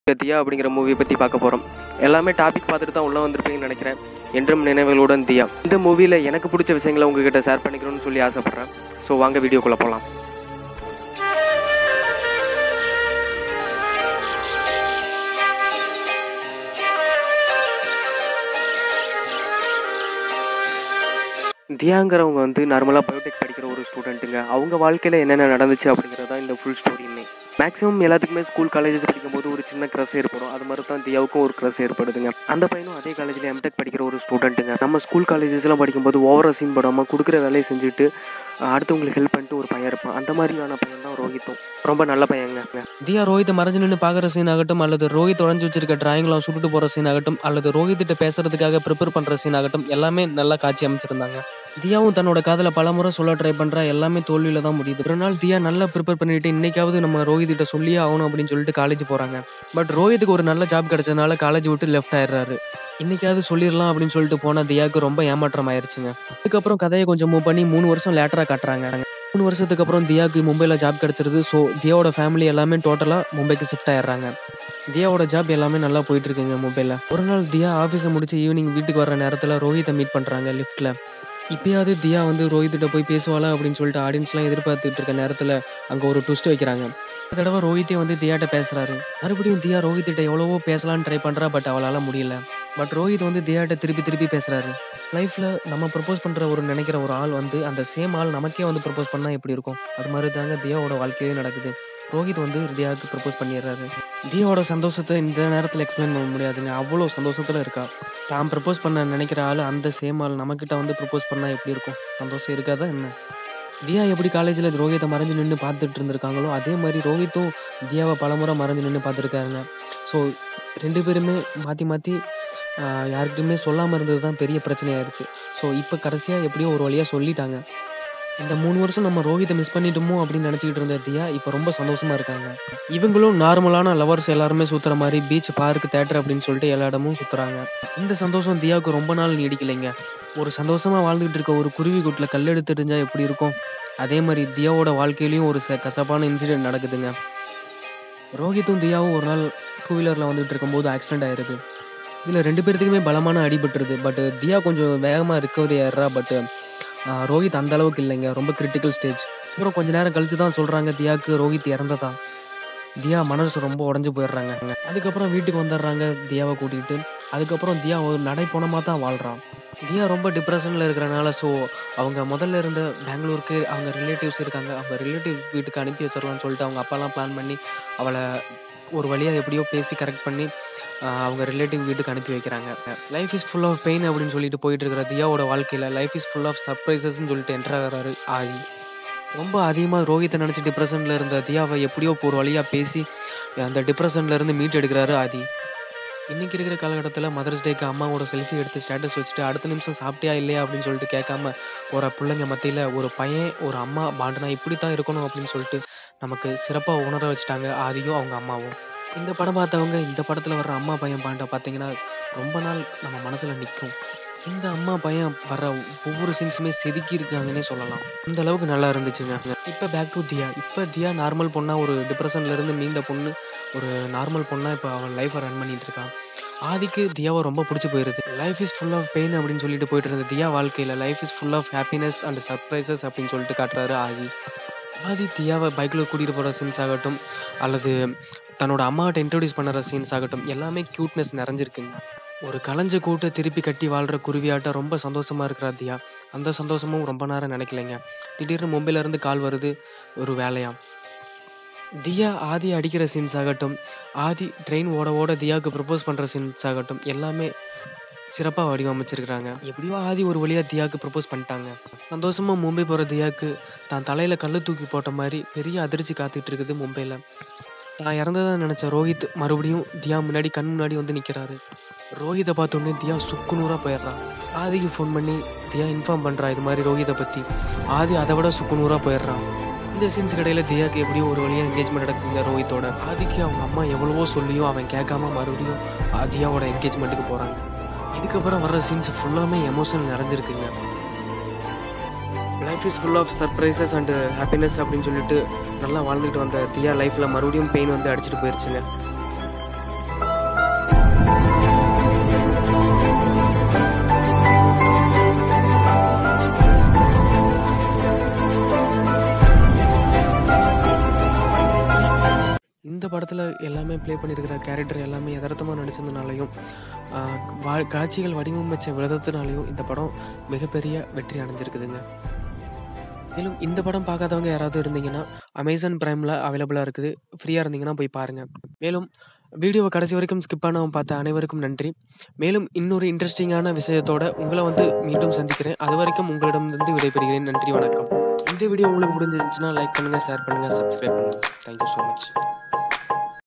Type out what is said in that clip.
தியா அப்படிங்கிற மூவியை பற்றி பார்க்க போகிறோம் எல்லாமே டாபிக் பார்த்துட்டு தான் உள்ளே வந்திருப்பீங்கன்னு நினைக்கிறேன் என்றும் நினைவுகளுடன் தியா இந்த மூவியில் எனக்கு பிடிச்ச விஷயங்களை உங்ககிட்ட ஷேர் பண்ணிக்கணும்னு சொல்லி ஆசைப்பட்றேன் ஸோ வாங்க வீடியோக்குள்ளே போகலாம் தியாங்கிறவங்க வந்து நார்மலாக பயோடெக் படிக்கிற ஒரு ஸ்டூடெண்ட்டுங்க அவங்க வாழ்க்கையில் என்னென்ன நடந்துச்சு அப்படிங்கிறது தான் இந்த ஃபுல் ஸ்டோரியுமே மேக்ஸிமம் எல்லாத்துக்குமே ஸ்கூல் காலேஜஸ் படிக்கும்போது ஒரு சின்ன க்ரஷ் ஏற்படும் அது மாதிரி தான் தியாவுக்கும் ஒரு க்ரஷ் ஏற்படுதுங்க அந்த பையனும் அதே காலேஜில் எம்டெக் படிக்கிற ஒரு ஸ்டூடெண்ட்டுங்க நம்ம ஸ்கூல் காலேஜஸ்லாம் படிக்கும்போது ஓவர சீன் படாமல் கொடுக்குற வேலையை செஞ்சுட்டு அஹ், அடுத்தவங்களுக்கு ஹெல்ப் பண்ணிட்டு ஒரு பையன் இருப்பான் அந்த மாதிரியான பையன் தான் ரோஹித்தும் ரொம்ப நல்ல பையங்க தியா ரோஹித் மறைஞ்சு நின்று பார்க்குற சீன் ஆகட்டும் அல்லது ரோஹித் உடஞ்சு வச்சிருக்க டிராயிங்லாம் சுட்டுட்டு போகிற சீன் ஆகட்டும் அல்லது ரோஹித்திட்ட பேசுறதுக்காக ப்ரிப்பேர் பண்ணுற சீன் ஆகட்டும் எல்லாமே நல்லா காட்சி அமைச்சிருந்தாங்க தியாவும் தன்னோட காதல பலமுறை சொல்ல ட்ரை பண்றா எல்லாமே தோல்வியில தான் முடியுது ஒரு நாள் தியா நல்லா ப்ரிப்பேர் பண்ணிட்டு இன்னைக்காவது நம்ம ரோஹித் கிட்ட சொல்லியே ஆகணும் அப்படின்னு சொல்லிட்டு காலேஜ் போறாங்க பட் ரோஹித்துக்கு ஒரு நல்ல ஜாப் கிடைச்சதுனால காலேஜ் விட்டு லெஃப்ட் ஆயிடுறாரு இன்னைக்காவது சொல்லிடலாம் அப்படின்னு சொல்லிட்டு போன தியாவுக்கு ரொம்ப ஏமாற்றம் ஆயிருச்சுங்க அதுக்கப்புறம் கதையை கொஞ்சம் மூவ் பண்ணி மூணு வருஷம் லேட்டரா காட்டுறாங்க மூணு வருஷத்துக்கு அப்புறம் தியாவுக்கு மும்பையில் ஜாப் கிடைச்சிருது ஸோ தியாவோட ஃபேமிலி எல்லாமே டோட்டலாக மும்பைக்கு ஷிஃப்ட் ஆயிடுறாங்க தியாவோட ஜாப் எல்லாமே நல்லா போயிட்டு இருக்குங்க மும்பையில் ஒரு நாள் தியா ஆஃபீஸை முடிச்சு ஈவினிங் வீட்டுக்கு வர நேரத்தில் ரோஹித்தை மீட் பண்ணுறாங்க லிஃப்ட்டில் இப்பயாவது தியா வந்து ரோஹித்திட்ட போய் பேசுவாளா அப்படின்னு சொல்லிட்டு ஆடியன்ஸ்லாம் எதிர்பார்த்துட்டு இருக்க நேரத்தில் அங்கே ஒரு ட்விஸ்ட் வைக்கிறாங்க இந்த தடவை ரோஹித்தே வந்து தியாட்ட பேசுறாரு மறுபடியும் தியா ரோஹித்திட்ட எவ்வளவோ பேசலாம்னு ட்ரை பண்றா பட் அவளால முடியல பட் ரோஹித் வந்து தியாட்ட திருப்பி திருப்பி பேசுறாரு லைஃப்ல நம்ம ப்ரப்போஸ் பண்ற ஒரு நினைக்கிற ஒரு ஆள் வந்து அந்த சேம் ஆள் நமக்கே வந்து ப்ரப்போஸ் பண்ணா எப்படி இருக்கும் அது மாதிரி தாங்க தியாவோட வாழ்க்கையே நடக்குது ரோஹித் வந்து தியாவுக்கு ப்ரப்போஸ் பண்ணிடுறாரு தியாவோட சந்தோஷத்தை இந்த நேரத்தில் எக்ஸ்பிளைன் பண்ண முடியாதுங்க அவ்வளோ சந்தோஷத்துல இருக்கா தான் ப்ரப்போஸ் பண்ண நினைக்கிற ஆள் அந்த சேம் ஆள் நம்மக்கிட்ட வந்து ப்ரப்போஸ் பண்ணா எப்படி இருக்கும் சந்தோஷம் இருக்காதா என்ன தியா எப்படி காலேஜில் ரோஹித்தை மறைஞ்சு நின்று பார்த்துட்டு இருந்திருக்காங்களோ அதே மாதிரி ரோஹித்தும் தியாவை பலமுறை மறைஞ்சு நின்று பார்த்துருக்காருங்க ஸோ ரெண்டு பேருமே மாற்றி மாற்றி யாருக்கிட்டையுமே சொல்லாமல் இருந்தது தான் பெரிய பிரச்சனையாயிருச்சு ஸோ இப்போ கடைசியாக எப்படியோ ஒரு வழியாக சொல்லிட்டாங்க இந்த மூணு வருஷம் நம்ம ரோஹித்தை மிஸ் பண்ணிட்டோமோ அப்படின்னு நினச்சிக்கிட்டு இருந்த தியா இப்போ ரொம்ப சந்தோஷமா இருக்காங்க இவங்களும் நார்மலான லவர்ஸ் எல்லாருமே சுற்றுற மாதிரி பீச் பார்க் தேட்டர் அப்படின்னு சொல்லிட்டு எல்லா இடமும் சுற்றுறாங்க இந்த சந்தோஷம் தியாவுக்கு ரொம்ப நாள் நீடிக்கலைங்க ஒரு சந்தோஷமா வாழ்ந்துகிட்டு இருக்க ஒரு குருவி கூட்டில் கல்லெடுத்து எறிஞ்சா எப்படி இருக்கும் அதே மாதிரி தியாவோட வாழ்க்கையிலயும் ஒரு ச கசப்பான இன்சிடென்ட் நடக்குதுங்க ரோஹித்தும் தியாவும் ஒரு நாள் டூ வீலரில் வந்துட்டு இருக்கும்போது ஆக்சிடென்ட் ஆயிருது இதில் ரெண்டு பேர்த்துக்குமே பலமான அடிபட்டுருது பட் தியா கொஞ்சம் வேகமாக ரிக்கவரி ஆயிடுறா பட் ரோஹித் அந்த அளவுக்கு இல்லைங்க ரொம்ப கிரிட்டிக்கல் ஸ்டேஜ் அப்புறம் கொஞ்ச நேரம் கழித்து தான் சொல்கிறாங்க தியாவுக்கு ரோஹித் இறந்ததா தியா மனசு ரொம்ப உடஞ்சு போயிடுறாங்க அதுக்கப்புறம் வீட்டுக்கு வந்துடுறாங்க தியாவை கூட்டிகிட்டு அதுக்கப்புறம் தியா ஒரு நடைப்போனமாக தான் வாழ்கிறான் தியா ரொம்ப டிப்ரெஷனில் இருக்கிறனால ஸோ அவங்க முதல்ல இருந்த பெங்களூருக்கு அவங்க ரிலேட்டிவ்ஸ் இருக்காங்க அவங்க ரிலேட்டிவ்ஸ் வீட்டுக்கு அனுப்பி வச்சிடலாம்னு சொல்லிட்டு அவங்க அப்பாலாம் பிளான் பண்ணி அவளை ஒரு வழியாக எப்படியோ பேசி கரெக்ட் பண்ணி ஆஹ், அவங்க ரிலேட்டிவ் வீட்டுக்கு அனுப்பி வைக்கிறாங்க life is full of pain அப்படின்னு சொல்லிட்டு போயிட்டு இருக்கிற தியாவோட வாழ்க்கையில் லைஃப் இஸ் ஃபுல் ஆஃப் சர்ப்ரைசஸ்ன்னு சொல்லிட்டு என்ட்ரு ஆகிறாரு ஆகி ரொம்ப அதிகமாக ரோஹித்தை நினச்சி டிப்ரெஷனில் இருந்த தியாவை எப்படியோ ஒரு வழியாக பேசி அந்த டிப்ரெஷன்ல இருந்து மீட் எடுக்கிறாரு ஆதி இன்னைக்கு இருக்கிற காலகட்டத்தில் மதர்ஸ் டேக்கு அம்மாவோட செல்ஃபி எடுத்து ஸ்டேட்டஸ் வச்சுட்டு அடுத்த நிமிஷம் சாப்பிட்டியா இல்லையா அப்படின்னு சொல்லிட்டு கேட்காம ஒரு பிள்ளைங்க மத்தியில் ஒரு பையன் ஒரு அம்மா பாண்டுனா இப்படி தான் இருக்கணும் அப்படின்னு சொல்லிட்டு நமக்கு சிறப்பாக உணர வச்சுட்டாங்க ஆதியும் அவங்க அம்மாவும் இந்த படம் பார்த்தவங்க இந்த படத்தில் வர்ற அம்மா பையன் பாண்டை பார்த்தீங்கன்னா ரொம்ப நாள் நம்ம மனசில் நிற்கும் இந்த அம்மா பையன் வர்ற ஒவ்வொரு சீன்ஸுமே செதுக்கி இருக்காங்கன்னே சொல்லலாம் இந்த அளவுக்கு நல்லா இருந்துச்சுங்க இப்போ பேக் டு தியா இப்போ தியா நார்மல் பொண்ணா ஒரு டிப்ரெஷன்ல இருந்து மீண்ட பொண்ணு ஒரு நார்மல் பொண்ணா இப்போ அவன் லைஃப்பை ரன் பண்ணிட்டு இருக்கான் ஆதிக்கு தியாவை ரொம்ப பிடிச்சி போயிருது life is full of pain அப்படின்னு சொல்லிட்டு போயிட்டு இருந்த தியா வாழ்க்கையில் life is full of happiness and surprises அப்படின்னு சொல்லிட்டு காட்டுறாரு ஆதி ஆதி தியாவை பைக்கில் கூட்டிகிட்டு போகிற சீன்ஸ் ஆகட்டும் அல்லது தன்னோட அம்மாட்ட இன்ட்ரடியூஸ் பண்ணுற சீன்ஸ் ஆகட்டும் எல்லாமே க்யூட்னஸ் நிறைஞ்சிருக்குங்க ஒரு கலைஞ்ச கூட்டை திருப்பி கட்டி வாழ்கிற குருவியாட்டம் ரொம்ப சந்தோஷமாக இருக்கிறா தியா அந்த சந்தோஷமும் ரொம்ப நேரம் நினைக்கலைங்க திடீர்னு மும்பையில இருந்து கால் வருது ஒரு வேலையாம் தியா ஆதி அடிக்கிற சீன்ஸ் ஆகட்டும் ஆதி ட்ரெயின் ஓட ஓட தியாவுக்கு ப்ரப்போஸ் பண்ணுற சீன்ஸ் ஆகட்டும் எல்லாமே சிறப்பாக வடிவமைச்சிருக்கிறாங்க எப்படியோ ஆதி ஒரு வழியாக தியாவுக்கு ப்ரப்போஸ் பண்ணிட்டாங்க சந்தோஷமா மும்பை போகிற தியாவுக்கு தான் தலையில் கல் தூக்கி போட்ட மாதிரி பெரிய அதிர்ச்சி காத்துட்டு இருக்குது மும்பையில் தான் இறந்ததா நினச்ச ரோஹித் மறுபடியும் தியா முன்னாடி கண் முன்னாடி வந்து நிற்கிறாரு ரோஹித்தை பார்த்தோன்னே தியா சுக்குநூறாக போயிடுறான் ஆதிக்கு ஃபோன் பண்ணி தியா இன்ஃபார்ம் பண்ணுறா இது மாதிரி ரோஹித்தை பற்றி ஆதி அதை விட சுக்குநூறாக போயிடுறான் இந்த சீன்ஸ் கடையில் தியாக்கு எப்படியோ ஒரு வழியாக என்கேஜ்மெண்ட் நடக்குதுங்க ரோஹித்தோட ஆதிக்கு அவங்க அம்மா எவ்வளவோ சொல்லியும் அவன் கேட்காம மறுபடியும் ஆ, தியாவோட என்கேஜ்மெண்ட்டுக்கு போகிறாங்க இதுக்கப்புறம் வர்ற சீன்ஸ் ஃபுல்லாமே எமோஷன் நிறைஞ்சிருக்குங்க life is full of surprises and happiness அப்படின்னு சொல்லிட்டு நல்லா வாழ்ந்துட்டு வந்த தியா லைஃப்பில் மறுபடியும் பெயின் வந்து அடிச்சிட்டு போயிருச்சுங்க இந்த படத்தில் எல்லாமே ப்ளே பண்ணியிருக்கிற கேரக்டர் எல்லாமே யதார்த்தமாக நடிச்சதுனாலையும் ஆஹ் வா காட்சிகள் வடிவமைச்ச விதத்தினாலையும் இந்த படம் மிகப்பெரிய வெற்றி அடைஞ்சிருக்குதுங்க மேலும் இந்த படம் பார்க்காதவங்க யாராவது இருந்தீங்கன்னா அமேசான் பிரைமில் அவைலபிளாக இருக்குது ஃப்ரீயாக இருந்தீங்கன்னா போய் பாருங்கள் மேலும் வீடியோவை கடைசி வரைக்கும் ஸ்கிப் பண்ணாமல் பார்த்த அனைவருக்கும் நன்றி மேலும் இன்னொரு இன்ட்ரெஸ்டிங்கான விஷயத்தோட உங்களை வந்து மீண்டும் சந்திக்கிறேன் அது வரைக்கும் உங்களிடமிருந்து விடைபெறுகிறேன் நன்றி வணக்கம் இந்த வீடியோ உங்களுக்கு பிடிச்சிருந்துச்சுன்னா லைக் பண்ணுங்கள் ஷேர் பண்ணுங்கள் சப்ஸ்கிரைப் பண்ணுங்கள் தேங்க்யூ ஸோ மச்